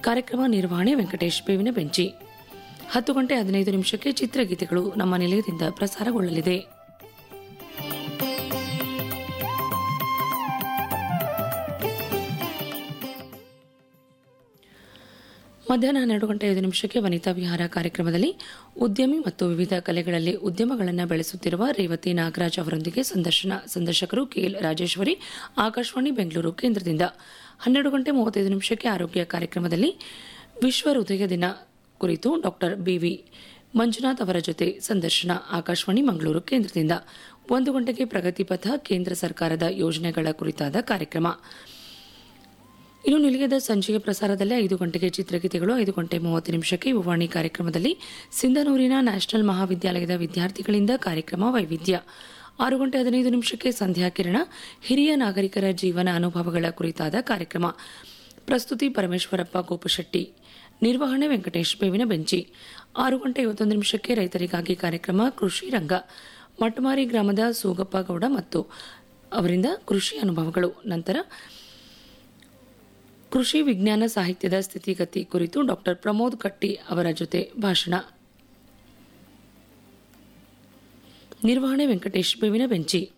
ಕಾರ್ಯಕ್ರಮ ನಿರ್ವಹಣೆ ವೆಂಕಟೇಶ್ ಬೇವಿನ ಬೆಂಚಿ ಹತ್ತು ಗಂಟೆ ಹದಿನೈದು ನಿಮಿಷಕ್ಕೆ ಚಿತ್ರಗೀತೆಗಳು ನಮ್ಮ ನಿಲಯದಿಂದ ಪ್ರಸಾರಗೊಳ್ಳಲಿದೆ ಮಧ್ಯಾಹ್ನ ಹನ್ನೆರಡು ಗಂಟೆ ಐದು ನಿಮಿಷಕ್ಕೆ ವನಿತಾ ವಿಹಾರ ಕಾರ್ಯಕ್ರಮದಲ್ಲಿ ಉದ್ಯಮಿ ಮತ್ತು ವಿವಿಧ ಕಲೆಗಳಲ್ಲಿ ಉದ್ಯಮಗಳನ್ನು ಬೆಳೆಸುತ್ತಿರುವ ರೇವತಿ ನಾಗರಾಜ್ ಅವರೊಂದಿಗೆ ಸಂದರ್ಶನ ಸಂದರ್ಶಕರು ಕೆಎಲ್ ರಾಜೇಶ್ವರಿ ಆಕಾಶವಾಣಿ ಬೆಂಗಳೂರು ಕೇಂದ್ರದಿಂದ ಹನ್ನೆರಡು ಗಂಟೆ ಮೂವತ್ತೈದು ನಿಮಿಷಕ್ಕೆ ಆರೋಗ್ಯ ಕಾರ್ಯಕ್ರಮದಲ್ಲಿ ವಿಶ್ವ ಹೃದಯ ದಿನ ಕುರಿತು ಡಾಕ್ಟರ್ ಬಿವಿ ಮಂಜುನಾಥ್ ಅವರ ಜೊತೆ ಸಂದರ್ಶನ ಆಕಾಶವಾಣಿ ಮಂಗಳೂರು ಕೇಂದ್ರದಿಂದ ಒಂದು ಗಂಟೆಗೆ ಪ್ರಗತಿಪಥ ಕೇಂದ್ರ ಸರ್ಕಾರದ ಯೋಜನೆಗಳ ಕುರಿತಾದ ಕಾರ್ಯಕ್ರಮ ಇನ್ನು ನಿಲಯದ ಸಂಜೆಯ ಪ್ರಸಾರದಲ್ಲಿ ಐದು ಗಂಟೆಗೆ ಚಿತ್ರಗೀತೆಗಳು ಐದು ಗಂಟೆ ಮೂವತ್ತು ನಿಮಿಷಕ್ಕೆ ಯುವವಾಣಿ ಕಾರ್ಯಕ್ರಮದಲ್ಲಿ ಸಿಂಧನೂರಿನ ನ್ಯಾಷನಲ್ ಮಹಾವಿದ್ಯಾಲಯದ ವಿದ್ಯಾರ್ಥಿಗಳಿಂದ ಕಾರ್ಯಕ್ರಮ ವೈವಿಧ್ಯ ಆರು ಗಂಟೆ ಹದಿನೈದು ನಿಮಿಷಕ್ಕೆ ಸಂಧ್ಯಾ ಕಿರಣ ಹಿರಿಯ ನಾಗರಿಕರ ಜೀವನ ಅನುಭವಗಳ ಕುರಿತಾದ ಕಾರ್ಯಕ್ರಮ ಪ್ರಸ್ತುತಿ ಪರಮೇಶ್ವರಪ್ಪ ಗೋಪಶೆಟ್ಟಿ ನಿರ್ವಹಣೆ ವೆಂಕಟೇಶ್ ಬೇವಿನ ಬೆಂಚಿ ಆರು ಗಂಟೆ ಐವತ್ತೊಂದು ನಿಮಿಷಕ್ಕೆ ರೈತರಿಗಾಗಿ ಕಾರ್ಯಕ್ರಮ ಕೃಷಿ ರಂಗ ಮಟ್ಟಮಾರಿ ಗ್ರಾಮದ ಸೂಗಪ್ಪ ಗೌಡ ಮತ್ತು ಅವರಿಂದ ಕೃಷಿ ಅನುಭವಗಳು ನಂತರ ಕೃಷಿ ವಿಜ್ಞಾನ ಸಾಹಿತ್ಯದ ಸ್ಥಿತಿಗತಿ ಕುರಿತು ಡಾಕ್ಟರ್ ಪ್ರಮೋದ್ ಕಟ್ಟಿ ಅವರ ಜೊತೆ ಭಾಷಣ ನಿರ್ವಹಣೆ ವೆಂಕಟೇಶ್ ಬೇವಿನ ಬೆಂಚಿ